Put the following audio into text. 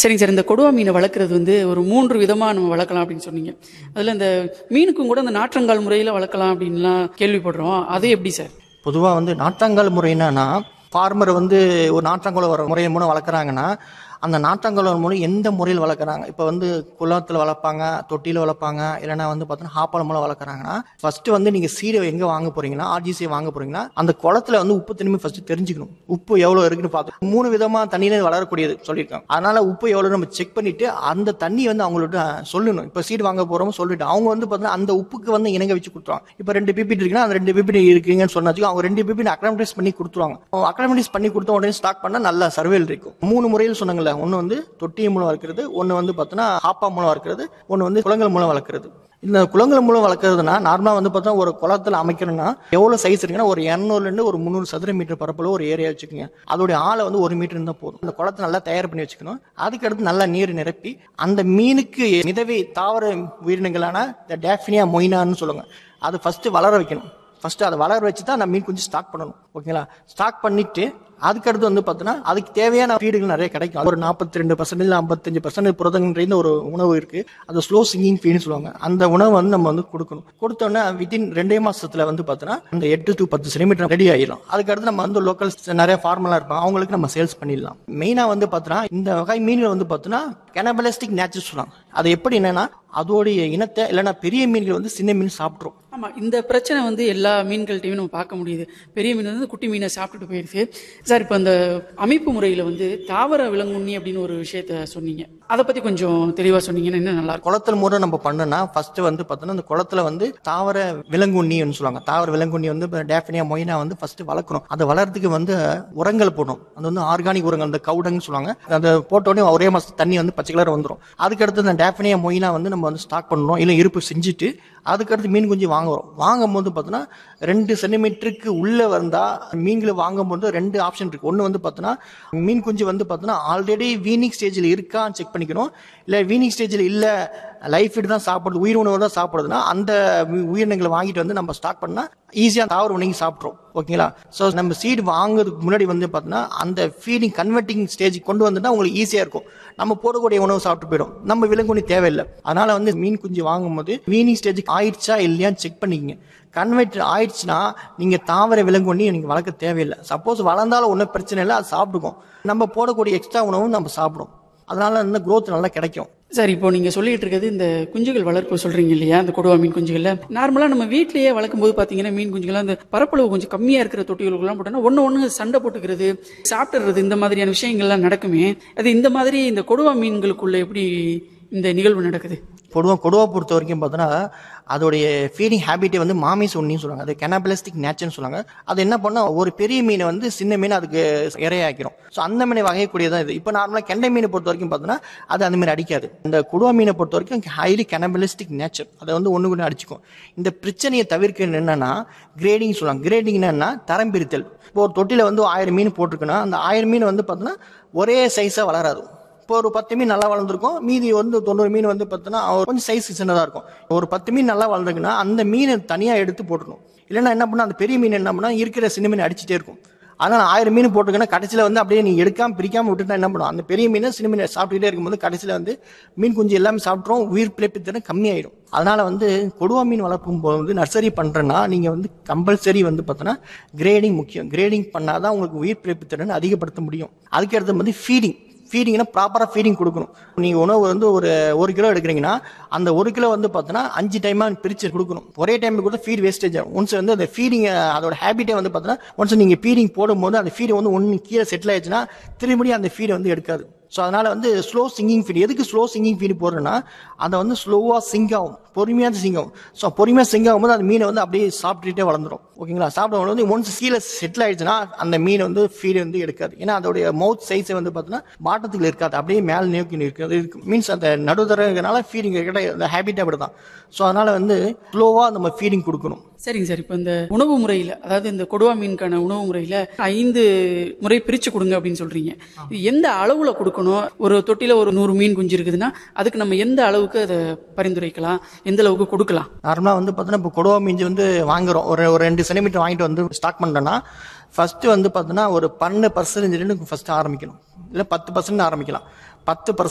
சரிங்க சார் இந்த கொடுவா மீனை வளர்க்குறது வந்து ஒரு மூன்று விதமாக நம்ம வளர்க்கலாம் அப்படின்னு சொன்னீங்க அதில் இந்த மீனுக்கும் கூட இந்த நாற்றங்கால் முறையில் வளர்க்கலாம் அப்படின்லாம் கேள்விப்படுறோம் அது எப்படி சார் பொதுவாக வந்து நாட்டாங்கால் முறை என்னன்னா ஃபார்மர் வந்து ஒரு நாட்டாங்கால் வர முறை மூலம் வளர்க்குறாங்கன்னா அந்த நாட்டாங்கால் மூலம் எந்த முறையில் வளர்க்குறாங்க இப்போ வந்து குளத்தில் வளர்ப்பாங்க தொட்டியில் வளர்ப்பாங்க இல்லைன்னா வந்து பார்த்தீங்கன்னா ஹாப்பால் மூலம் வளர்க்குறாங்கன்னா ஃபர்ஸ்ட் வந்து நீங்கள் சீடை எங்கே வாங்க போறீங்கன்னா ஆர்ஜிசி வாங்க போறீங்கன்னா அந்த குளத்துல வந்து உப்பு தனிமை ஃபர்ஸ்ட் தெரிஞ்சுக்கணும் உப்பு எவ்வளோ இருக்குன்னு பார்த்து மூணு விதமாக தண்ணியில வளரக்கூடியது சொல்லியிருக்காங்க அதனால உப்பு எவ்வளோ நம்ம செக் பண்ணிட்டு அந்த தண்ணி வந்து அவங்கள்ட்ட சொல்லணும் இப்போ சீடு வாங்க போறோம் சொல்லிட்டு அவங்க வந்து பார்த்தீங்கன்னா அந்த உப்புக்கு வந்து இணங்க வச்சு கொடுத்துருவாங்க இப்போ ரெண்டு பிபிடி இருக்குன்னா அந்த ரெண்டு பிபிடி இருக்குங்கன்னு சொன்னாச்சும் அவங்க ரெண்டு பிபிடி அக்ரமடைஸ் பண்ணி கொடுத்துருவாங்க அக்ரமடைஸ் பண்ணி கொடுத்த உடனே ஸ்டாக் பண்ணா நல்ல சர்வேல் இருக்கும் மூணு முறையில் சொன்னாங்கல்ல ஒன்று வந்து தொட்டி மூலம் வளர்க்குறது ஒன்று வந்து பார்த்தீங்கன்னா ஹாப்பா மூலம் வளர்க்குறது ஒன்று வந்து குளங்கள் மூலம் வளர்க்குறது இந்த குளங்கள் மூலம் வளர்க்குறதுனா நார்மலாக வந்து பார்த்தா ஒரு குளத்துல அமைக்கணும்னா எவ்வளோ சைஸ் இருக்குன்னா ஒரு இரநூறுலேருந்து ஒரு முந்நூறு சதுர மீட்டர் பரப்பளவு ஒரு ஏரியா வச்சுக்கோங்க அதோடைய ஆழம் வந்து ஒரு மீட்டர் இருந்தால் போதும் அந்த குளத்தை நல்லா தயார் பண்ணி வச்சுக்கணும் அதுக்கடுத்து நல்லா நீர் நிரப்பி அந்த மீனுக்கு மிதவை தாவர உயிரினங்களான இந்த டேஃபினியா மொயினான்னு சொல்லுங்க அது ஃபர்ஸ்ட் வளர வைக்கணும் ஃபர்ஸ்ட் அதை வளர வச்சு தான் நம்ம மீன் கொஞ்சம் ஸ்டாக் பண்ணணும் ஓகேங்களா ஸ்டாக் பண்ணிட்டு அதுக்கடுத்து வந்து பார்த்தீங்கன்னா அதுக்கு தேவையான ஃபீடுகள் நிறைய கிடைக்கும் ஒரு நாற்பத்தி ரெண்டு பர்சன்டேஜ் ஐம்பத்தஞ்சு பர்சன்டேஜ் புரதங்கன்ற ஒரு உணவு இருக்கு அது ஸ்லோ சிங்கிங் ஃபீட்னு சொல்லுவாங்க அந்த உணவை வந்து நம்ம வந்து கொடுக்கணும் கொடுத்தோன்னே வித்தின் ரெண்டே மாசத்துல வந்து பார்த்தீங்கன்னா அந்த எட்டு டு பத்து சென்டிமீட்டர் ரெடி ஆயிடும் அதுக்கடுத்து நம்ம வந்து லோக்கல் நிறைய ஃபார்மலா இருப்பாங்க அவங்களுக்கு நம்ம சேல்ஸ் பண்ணிடலாம் மெயினா வந்து பார்த்தோன்னா இந்த வகை மீன்கள் வந்து பார்த்தோன்னா கெனபலிஸ்டிக் நேச்சர் சொல்லுவாங்க அது எப்படி என்னன்னா அதோடைய இனத்தை இல்லைன்னா பெரிய மீன்கள் வந்து சின்ன மீன் சாப்பிட்ரும் ஆமாம் இந்த பிரச்சனை வந்து எல்லா மீன்கள்ட்டையும் நம்ம பார்க்க முடியுது பெரிய மீன் வந்து குட்டி மீனை சாப்பிட்டுட்டு போயிடுது சார் இப்போ அந்த அமைப்பு முறையில் வந்து தாவர விலங்குண்ணி அப்படின்னு ஒரு விஷயத்த சொன்னீங்க அதை பற்றி கொஞ்சம் தெளிவாக சொன்னீங்கன்னா இன்னும் நல்லா இருக்கும் குளத்தல் முறை நம்ம பண்ணோம்னா ஃபர்ஸ்ட் வந்து பார்த்தோன்னா அந்த குளத்துல வந்து தாவர விலங்குண்ணின்னு சொல்லுவாங்க தாவர விலங்குண்ணி வந்து டேஃபினியா மொயினா வந்து ஃபர்ஸ்ட் வளர்க்கணும் அதை வளர்றதுக்கு வந்து உரங்கள் போடணும் அது வந்து ஆர்கானிக் உரங்கள் அந்த கவுடங்னு சொல்லுவாங்க அதை போட்ட உடனே ஒரே மாசம் தண்ணி வந்து பச்சை கலர் வந்துடும் அதுக்கடுத்து அந்த டேஃபினியா மொயினா வந்து நம்ம வந்து ஸ்டாக் பண்ணணும் இல்லை இருப்பு செஞ்சுட்டு அதுக்கடுத்து மீன் குஞ்சு வாங்குறோம் வாங்கும் போது பார்த்தோன்னா ரெண்டு சென்டிமீட்டருக்கு உள்ள வந்தா மீன்களை வாங்கும்போது ரெண்டு ஆப்ஷன் இருக்கு ஒன்று வந்து பார்த்தோன்னா மீன் குஞ்சு வந்து பார்த்தோன்னா ஆல்ரெடி வீனிங் ஸ்டேஜில் இருக்கான்னு செக் பண்ணிக்கணும் இல்லை வீனிங் ஸ்டேஜில் இல்லை லைஃப் ஃபீட் தான் சாப்பிடுது உயிர் உணவு தான் சாப்பிடுதுன்னா அந்த உ- உயிரினங்களை வாங்கிட்டு வந்து நம்ம ஸ்டாக் பண்ணா ஈஸியாக தாவர உணவு சாப்பிட்றோம் ஓகேங்களா ஸோ நம்ம சீடு வாங்குறதுக்கு முன்னாடி வந்து பார்த்தோன்னா அந்த ஃபீடிங் கன்வெர்ட்டிங் ஸ்டேஜ் கொண்டு வந்துட்டா உங்களுக்கு ஈஸியாக இருக்கும் நம்ம போடக்கூடிய உணவு சாப்பிட்டு போயிடும் நம்ம விலங்குனி தேவையில்லை அதனால வந்து மீன் குஞ்சு வாங்கும்போது வீனிங் ஸ்டேஜ் ஆயிடுச்சா இல்லையான்னு செக் பண்ணிக்கங்க கன்வெர்ட் ஆயிடுச்சுன்னா நீங்க தாவர விலங்குண்ணி நீங்க வளர்க்க தேவையில்லை சப்போஸ் வளர்ந்தாலும் ஒன்றும் பிரச்சனை இல்லை அது சாப்பிட்டுக்கும் நம்ம போடக்கூடிய எக்ஸ்ட்ரா உணவும் நம்ம சாப்பிடும் அதனால இந்த growth நல்லா கிடைக்கும் சார் இப்போ நீங்க சொல்லிட்டு இருக்கிறது இந்த குஞ்சுகள் வளர்ப்பு சொல்றீங்க இல்லையா இந்த கொடுவா மீன் குஞ்சுகள்ல நார்மலா நம்ம வீட்லயே வளர்க்கும் போது பாத்தீங்கன்னா மீன் குஞ்சுகள் அந்த பரப்பளவு கொஞ்சம் கம்மியா இருக்கிற தொட்டிகளுக்குலாம் போட்டோம்னா ஒண்ணு ஒண்ணு சண்டை போட்டுக்கிறது சாப்பிட்டுறது இந்த மாதிரியான விஷயங்கள்லாம் நடக்குமே அது இந்த மாதிரி இந்த கொடுவா மீன்களுக்குள்ள எப்படி இந்த நிகழ்வு நடக்குது பொதுவாக கொடுவா பொறுத்த வரைக்கும் பார்த்தோன்னா அதோடைய ஃபீடிங் ஹேபிட்டே வந்து மாமிஸ் ஒன்றின்னு சொல்லுவாங்க அது கெனாபலிஸ்டிக் நேச்சர்னு சொல்லுவாங்க அது என்ன பண்ணா ஒரு பெரிய மீனை வந்து சின்ன மீன் அதுக்கு இரையாக்கிறோம் ஸோ அந்த மீனை வகைக்கூடியதான் இது இப்போ நார்மலாக கெண்டை மீனை பொறுத்த வரைக்கும் பார்த்தோன்னா அது அந்த மாதிரி அடிக்காது இந்த கொடுவா மீனை பொறுத்த வரைக்கும் ஹைலி கெனாபலிஸ்டிக் நேச்சர் அதை வந்து ஒன்று கூட அடிச்சுக்கும் இந்த பிரச்சனையை தவிர்க்க என்னன்னா கிரேடிங் சொல்லுவாங்க கிரேடிங் என்னன்னா தரம் பிரித்தல் இப்போ ஒரு தொட்டியில் வந்து ஆயிரம் மீன் போட்டிருக்குன்னா அந்த ஆயிரம் மீன் வந்து பார்த்தோன்னா ஒரே சைஸாக வளராது இப்போ ஒரு பத்து மீன் நல்லா வளர்ந்துருக்கும் மீதி வந்து தொண்ணூறு மீன் வந்து பார்த்தோன்னா கொஞ்சம் சைஸ் சின்னதாக இருக்கும் ஒரு பத்து மீன் நல்லா வளர்ந்துருக்குன்னா அந்த மீனை தனியாக எடுத்து போட்டுருணும் இல்லைன்னா என்ன பண்ணா அந்த பெரிய மீன் என்ன பண்ணா இருக்கிற சின்ன மீன் அடிச்சிட்டே இருக்கும் அதனால் ஆயிரம் மீன் போட்டுருக்கேன்னா கடைசியில் வந்து அப்படியே நீ எடுக்காம பிரிக்காம விட்டுட்டா என்ன பண்ணும் அந்த பெரிய மீனை சின்ன மீனை சாப்பிட்டுட்டே இருக்கும்போது கடைசியில் வந்து மீன் குஞ்சு எல்லாமே சாப்பிட்றோம் உயிர் பிழைப்பு திறன் கம்மியாயிடும் அதனால வந்து கொடுவா மீன் வளர்க்கும் போது வந்து நர்சரி பண்றேன்னா நீங்க வந்து கம்பல்சரி வந்து பார்த்தோன்னா கிரேடிங் முக்கியம் கிரேடிங் பண்ணாதான் உங்களுக்கு உயிர் பிழைப்பு திறன் அதிகப்படுத்த முடியும் அதுக்கு அடுத்து வந்து ஃபீடிங் ஃபீடிங்னா ப்ராப்பராக ஃபீடிங் கொடுக்கணும் நீங்கள் உணவு வந்து ஒரு ஒரு கிலோ எடுக்கிறீங்கன்னா அந்த ஒரு கிலோ வந்து பார்த்தோன்னா அஞ்சு டைமாக பிரித்து கொடுக்கணும் ஒரே டைம் கொடுத்தா ஃபீட் வேஸ்டேஜ் ஆகும் ஒன்ஸ் வந்து அந்த ஃபீடிங் அதோட ஹேபிட்டே வந்து பார்த்தோன்னா ஒன்ஸ் நீங்கள் ஃபீடிங் போடும்போது அந்த ஃபீடு வந்து ஒன்று கீழே செட்டில் ஆயிடுச்சுன்னா திரும்பி அந்த ஃபீடை வந்து எடுக்காது ஸோ அதனால வந்து ஸ்லோ சிங்கிங் ஃபீட் எதுக்கு ஸ்லோ சிங்கிங் ஃபீட் போடுறேன்னா அதை வந்து ஸ்லோவாக சிங்க் ஆகும் பொறுமையாக சிங்க் ஆகும் ஸோ பொறுமையாக சிங்க் ஆகும்போது அந்த மீனை வந்து அப்படியே சாப்பிட்டுட்டே வளர்ந்துரும் ஓகேங்களா சாப்பிடும் வந்து ஒன்ஸ் கீழே செட்டில் ஆயிடுச்சுன்னா அந்த மீன் வந்து ஃபீடு வந்து எடுக்காது ஏன்னா அதோடைய மவுத் சைஸை வந்து பார்த்தீங்கன்னா பாட்டத்துக்கு இருக்காது அப்படியே மேலே நோக்கி இருக்கிறது இருக்கு மீன்ஸ் அந்த நடுத்தரங்கனால ஃபீடிங் கிட்ட அந்த ஹேபிட் அப்படி தான் ஸோ அதனால வந்து ஸ்லோவாக நம்ம ஃபீடிங் கொடுக்கணும் சரிங்க சார் இப்போ இந்த உணவு முறையில் அதாவது இந்த கொடுவா மீனுக்கான உணவு முறையில் ஐந்து முறை பிரித்து கொடுங்க அப்படின்னு சொல்கிறீங்க இது எந்த அளவில் கொடுக்கணும் ஒரு தொட்டியில் ஒரு நூறு மீன் குஞ்சு இருக்குதுன்னா அதுக்கு நம்ம எந்த அளவுக்கு அதை பரிந்துரைக்கலாம் எந்த அளவுக்கு கொடுக்கலாம் நார்மலாக வந்து பார்த்தோன்னா இப்போ கொடுவா மீஞ்சு வந்து வாங்குறோம் ஒரு ஒரு ரெண்டு சென்டிமீட்டர் வாங்கிட்டு வந்து ஸ்டாக் பண்ணுறோன்னா ஃபர்ஸ்ட் வந்து பார்த்தோன்னா ஒரு பன்னெண்டு பர்சன்டேஜ் ஃபர்ஸ்ட் ஆரம்பிக்கணும் இல்லை பத்து பர்சன்ட் ஆரம்பிக்கலாம் பத்து